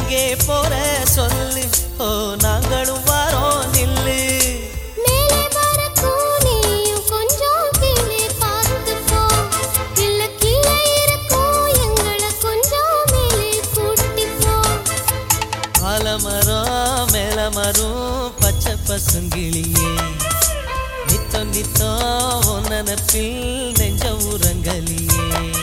எங்கே போற சொல்லு ஓ நாங்களும் வாரோம் நில்லு மேலே பறக்கும் நீயும் கொஞ்சம் கீழே பார்த்து போ இல்ல கீழே இருக்கும் எங்களை கொஞ்சம் மேலே கூட்டி போ ஆலமரம் மேலமரம் பச்சை பசுங்கிளியே நித்தம் நித்தம் உன் நினப்பில் நெஞ்ச உறங்கலியே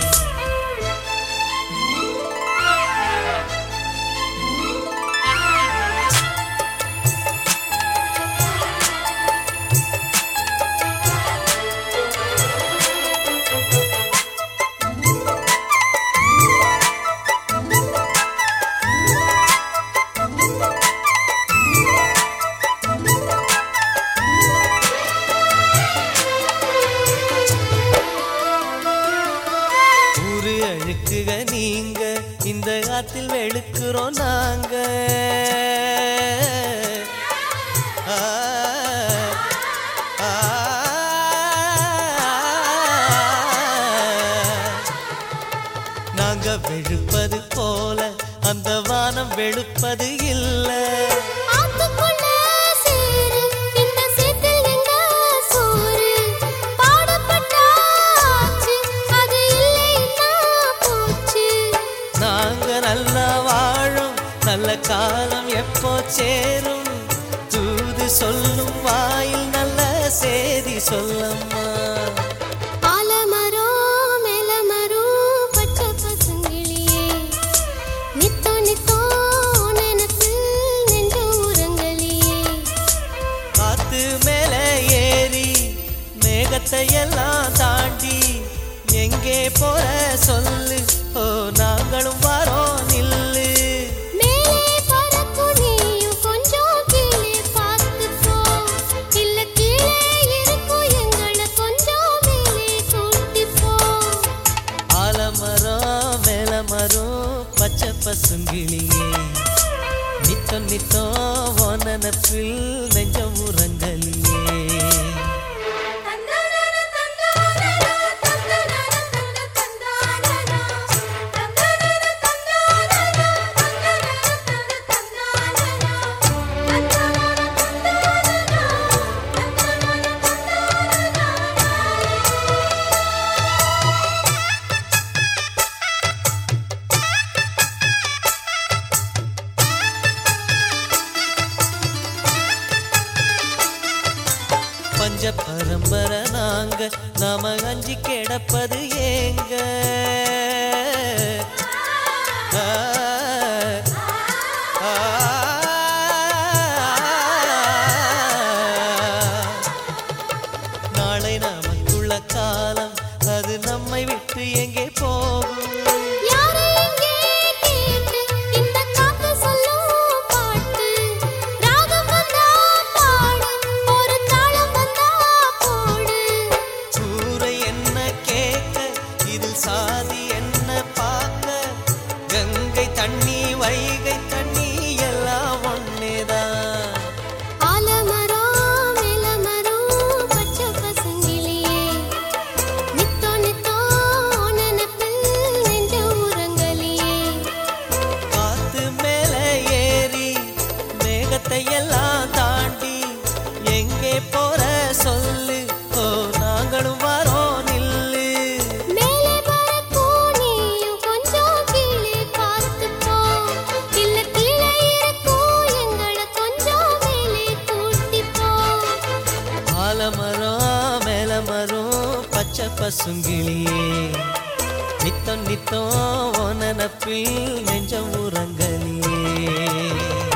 ஊரு அழுக்குக நீங்க இந்த ஆத்தில் வெளுக்கிறோம் நாங்க ஆ, ஆ, நாங்க வெளுப்பது போல அந்த வானம் வெளுப்பது இல்லை ஆத்துக்குள்ள சேரு இந்த சேத்தில் எங்க சோறு பாடுபட்டாச்சு அது இல்லைன்னா போச்சு நாங்க நல்லா வாழும் நல்ல காலம் எப்போ சேரும் தூது சொல்லும் வாயில் நல்ல செய்தி சொல்லம்மா ஆலமரம் மேலமரம் பச்சை பசுங்கிளியே நித்தோ நித்தோ நினப்பில் நெஞ்ச உரங்கலியே காத்து மேல ஏறி மேகத்தை எல்லாம் தாண்டி எங்கே போற சொல்லு ஓ நாங்களும் வரோம் நில்லு மேலே பறக்கும் நீயும் கொஞ்சம் கீழே பார்த்து போ இல்ல கீழே இருக்கும் எங்களை கொஞ்சம் மேலே கூட்டி போ ஆலமரம் மேலமரம் பச்சை பசுங்கிளியே நித்தம் நித்தம் உன் நினப்பில் நெஞ்சம் உறங்கலியே பஞ்ச பரம்பரை நாங்க நாம அஞ்சி கிடப்பது ஏங்க ஆ, ஆ, நாளை நமக்குள்ள காலம் அது நம்மை விட்டு எங்கே போகும் யாரை இங்கே கேட்டு இந்த காத்து சொல்லும் பாட்டு ராகம் வந்தா பாடு ஒரு தாளம் வந்தா போடு கூரை என்ன கேட்க இதில் சாதி என்ன பார்க்க கங்கை தண்ணி வைகை தண்ணி எல்லாம் ஒன்னேதான் ஆலமரம் மேலமரம் பச்சை பசுங்கிளியே நித்தோ நித்தோ நினப்பில் நெஞ்ச உரங்கலியே காத்து மேல ஏறி மேகத்தை எல்லாம் தாண்டி எங்கே போற சொல்லு ஓ நாங்களும் வரோம் நில்லு மேலே பறக்கும் நீயும் கொஞ்சம் கீழே பார்த்து போ இல்ல கீழே இருக்கும் எங்களை கொஞ்சம் மேலே கூட்டி போ ஆலமரம் மேலமரம் பச்சை பசுங்கிளியே நித்தம் நித்தம் உன் நினப்பில் நெஞ்சம் உறங்கலியே